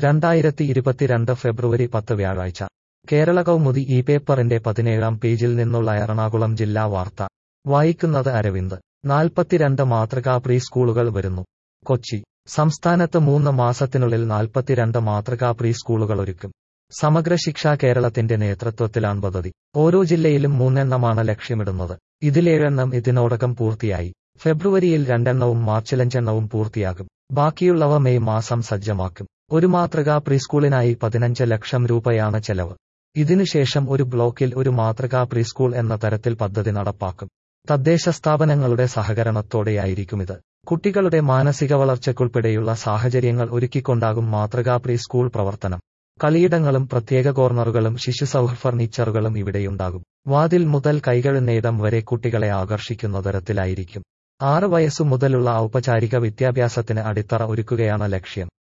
രണ്ടായിരത്തി ഇരുപത്തിരണ്ട് ഫെബ്രുവരി പത്ത് വ്യാഴാഴ്ച കേരള കൗമുദി ഈ പേപ്പറിന്റെ പതിനേഴാം പേജിൽ നിന്നുള്ള എറണാകുളം ജില്ലാ വാർത്ത വായിക്കുന്നത് അരവിന്ദ് നാൽപ്പത്തിരണ്ട് മാതൃകാ പ്രീ സ്കൂളുകൾ വരുന്നു കൊച്ചി സംസ്ഥാനത്ത് മൂന്ന് മാസത്തിനുള്ളിൽ നാൽപ്പത്തിരണ്ട് മാതൃകാ പ്രീ സ്കൂളുകൾ ഒരുക്കും സമഗ്ര ശിക്ഷ കേരളത്തിന്റെ നേതൃത്വത്തിലാണ് പദ്ധതി ഓരോ ജില്ലയിലും മൂന്നെണ്ണമാണ് ലക്ഷ്യമിടുന്നത് ഇതിലേഴെണ്ണം ഇതിനോടകം പൂർത്തിയായി ഫെബ്രുവരിയിൽ രണ്ടെണ്ണവും മാർച്ചിലഞ്ചെണ്ണവും പൂർത്തിയാകും ബാക്കിയുള്ളവ മെയ് മാസം സജ്ജമാക്കും ഒരു മാതൃകാ പ്രീസ്കൂളിനായി പതിനഞ്ച് ലക്ഷം രൂപയാണ് ചെലവ് ഇതിനുശേഷം ഒരു ബ്ലോക്കിൽ ഒരു മാതൃകാ പ്രീസ്കൂൾ എന്ന തരത്തിൽ പദ്ധതി നടപ്പാക്കും തദ്ദേശ സ്ഥാപനങ്ങളുടെ സഹകരണത്തോടെയായിരിക്കുമിത് കുട്ടികളുടെ മാനസിക വളർച്ചയ്ക്കുൾപ്പെടെയുള്ള സാഹചര്യങ്ങൾ ഒരുക്കിക്കൊണ്ടാകും മാതൃകാ പ്രീ സ്കൂൾ പ്രവർത്തനം കളിയിടങ്ങളും പ്രത്യേക കോർണറുകളും ശിശുസൗഹൃദ ഫർണിച്ചറുകളും ഇവിടെയുണ്ടാകും വാതിൽ മുതൽ കൈകഴുന്നേടം വരെ കുട്ടികളെ ആകർഷിക്കുന്ന തരത്തിലായിരിക്കും ആറ് വയസ്സു മുതലുള്ള ഔപചാരിക വിദ്യാഭ്യാസത്തിന് അടിത്തറ ഒരുക്കുകയാണ് ലക്ഷ്യം